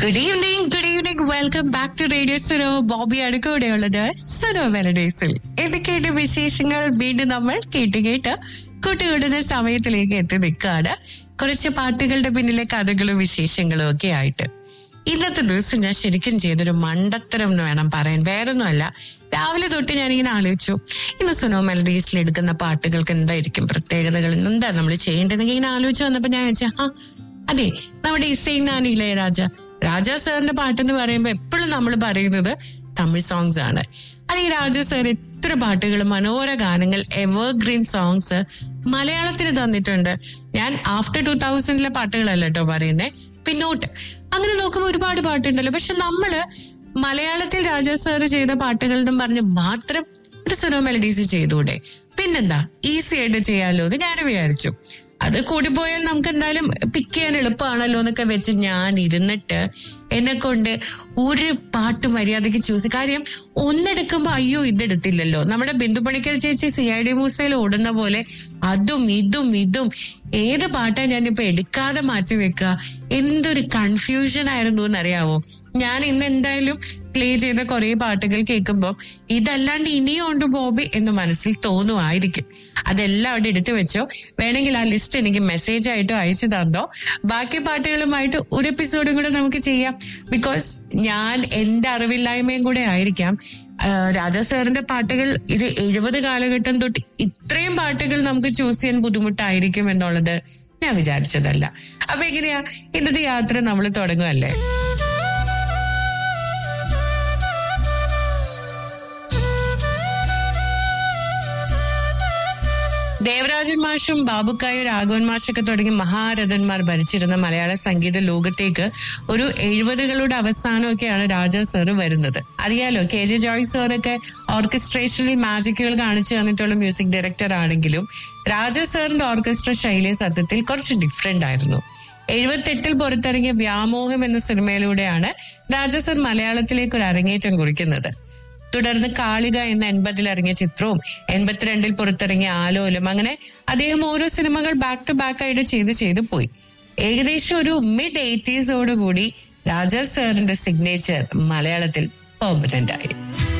good evening good evening welcome back to radio Suno ബോബിയാണ് കൂടെയുള്ളത് സുനോ മെലഡീസിൽ എന്തൊക്കെയാണ് വിശേഷങ്ങൾ വീണ്ടും നമ്മൾ കേട്ട് കേട്ട് കൂട്ടുകൂടുന്ന സമയത്തിലേക്ക് എത്തി നിൽക്കുകയാണ് കുറച്ച് പാട്ടുകളുടെ പിന്നിലെ കഥകളും വിശേഷങ്ങളും ഒക്കെ ആയിട്ട് ഇന്നത്തെ ദിവസം ഞാൻ ശരിക്കും ചെയ്തൊരു മണ്ടത്തരം എന്ന് വേണം പറയാൻ വേറൊന്നുമല്ല രാവിലെ തൊട്ട് ഞാനിങ്ങനെ ആലോചിച്ചു ഇന്ന് സുനോ മെലഡീസിൽ എടുക്കുന്ന പാട്ടുകൾക്ക് എന്തായിരിക്കും പ്രത്യേകതകൾ എന്താ നമ്മൾ ചെയ്യേണ്ടതെന്ന് ഇങ്ങനെ ആലോചിച്ച് വന്നപ്പോ ഞാൻ വെച്ചാ ആ അതെ നമ്മുടെ ഇസൈനാനി ഇളയരാജ രാജ സാറിന്റെ പാട്ടെന്ന് പറയുമ്പോൾ എപ്പോഴും നമ്മൾ പറയുന്നത് തമിഴ് സോങ്സ് ആണ് അല്ലെങ്കിൽ രാജ സാർ എത്ര പാട്ടുകൾ മനോഹര ഗാനങ്ങൾ എവർഗ്രീൻ സോങ്സ് മലയാളത്തിന് തന്നിട്ടുണ്ട് ഞാൻ ആഫ്റ്റർ ടൂ തൗസൻഡിലെ പാട്ടുകളല്ല കേട്ടോ പറയുന്നേ പിന്നോട്ട് അങ്ങനെ നോക്കുമ്പോൾ ഒരുപാട് പാട്ടുണ്ടല്ലോ പക്ഷെ നമ്മള് മലയാളത്തിൽ രാജ സാർ ചെയ്ത പാട്ടുകൾ എന്നും പറഞ്ഞ് മാത്രം ഒരു സുനോ മെലഡീസ് ചെയ്തൂടെ പിന്നെന്താ ഈസി ആയിട്ട് ചെയ്യാമല്ലോ എന്ന് ഞാൻ വിചാരിച്ചു അത് കൂടിപ്പോയാൽ നമുക്ക് എന്തായാലും പിക്ക് ചെയ്യാൻ എളുപ്പമാണല്ലോ എന്നൊക്കെ വെച്ച് ഞാൻ ഇരുന്നിട്ട് എന്നെ കൊണ്ട് ഒരു പാട്ട് മര്യാദയ്ക്ക് ചൂസ് കാര്യം ഒന്നെടുക്കുമ്പോ അയ്യോ ഇതെടുത്തില്ലല്ലോ നമ്മുടെ ബിന്ദു പണിക്കർ ചേച്ചി സി ഐ ഡി മൂസയിൽ ഓടുന്ന പോലെ അതും ഇതും ഇതും ഏത് പാട്ടാ ഞാനിപ്പോ എടുക്കാതെ മാറ്റി വെക്കുക എന്തൊരു കൺഫ്യൂഷൻ ആയിരുന്നു എന്നറിയാവോ ഞാൻ ഇന്ന് എന്തായാലും പ്ലേ ചെയ്ത കുറെ പാട്ടുകൾ കേൾക്കുമ്പോൾ ഇതല്ലാണ്ട് ഇനിയും ഉണ്ട് ബോബി എന്ന് മനസ്സിൽ തോന്നുമായിരിക്കും അതെല്ലാം അവിടെ എടുത്തു വെച്ചോ വേണമെങ്കിൽ ആ ലിസ്റ്റ് എനിക്ക് മെസ്സേജ് ആയിട്ടോ അയച്ചു തന്നോ ബാക്കി പാട്ടുകളുമായിട്ട് ഒരു എപ്പിസോഡും കൂടെ നമുക്ക് ചെയ്യാം ബിക്കോസ് ഞാൻ എന്റെ അറിവില്ലായ്മയും കൂടെ ആയിരിക്കാം ആഹ് രാജാ സാറിന്റെ പാട്ടുകൾ ഇത് എഴുപത് കാലഘട്ടം തൊട്ട് ഇത്രയും പാട്ടുകൾ നമുക്ക് ചൂസ് ചെയ്യാൻ ബുദ്ധിമുട്ടായിരിക്കും എന്നുള്ളത് ഞാൻ വിചാരിച്ചതല്ല അപ്പൊ എങ്ങനെയാ ഇന്നത്തെ യാത്ര നമ്മൾ തുടങ്ങുമല്ലേ ദേവരാജൻ മാഷും ബാബുക്കായും രാഘവൻ മാഷൊക്കെ തുടങ്ങി മഹാരഥന്മാർ ഭരിച്ചിരുന്ന മലയാള സംഗീത ലോകത്തേക്ക് ഒരു എഴുപതുകളുടെ അവസാനമൊക്കെയാണ് രാജാ സാറ് വരുന്നത് അറിയാലോ കെ ജെ ജോയ് സാറൊക്കെ ഓർക്കസ്ട്രേഷനിൽ മാജിക്കുകൾ കാണിച്ചു തന്നിട്ടുള്ള മ്യൂസിക് ഡയറക്ടർ ആണെങ്കിലും രാജാ സാറിന്റെ ഓർക്കസ്ട്ര ശൈലി സത്യത്തിൽ കുറച്ച് ഡിഫറെന്റ് ആയിരുന്നു എഴുപത്തെട്ടിൽ പുറത്തിറങ്ങിയ വ്യാമോഹം എന്ന സിനിമയിലൂടെയാണ് രാജാ സാർ മലയാളത്തിലേക്ക് ഒരു അരങ്ങേറ്റം കുറിക്കുന്നത് തുടർന്ന് കാളിക എന്ന എൺപതിൽ ഇറങ്ങിയ ചിത്രവും എൺപത്തിരണ്ടിൽ പുറത്തിറങ്ങിയ ആലോലം അങ്ങനെ അദ്ദേഹം ഓരോ സിനിമകൾ ബാക്ക് ടു ബാക്ക് ആയിട്ട് ചെയ്ത് ചെയ്ത് പോയി ഏകദേശം ഒരു മിഡ് എയ്റ്റീസോട് കൂടി രാജാ സാറിന്റെ സിഗ്നേച്ചർ മലയാളത്തിൽ പെർമനന്റ് ആയി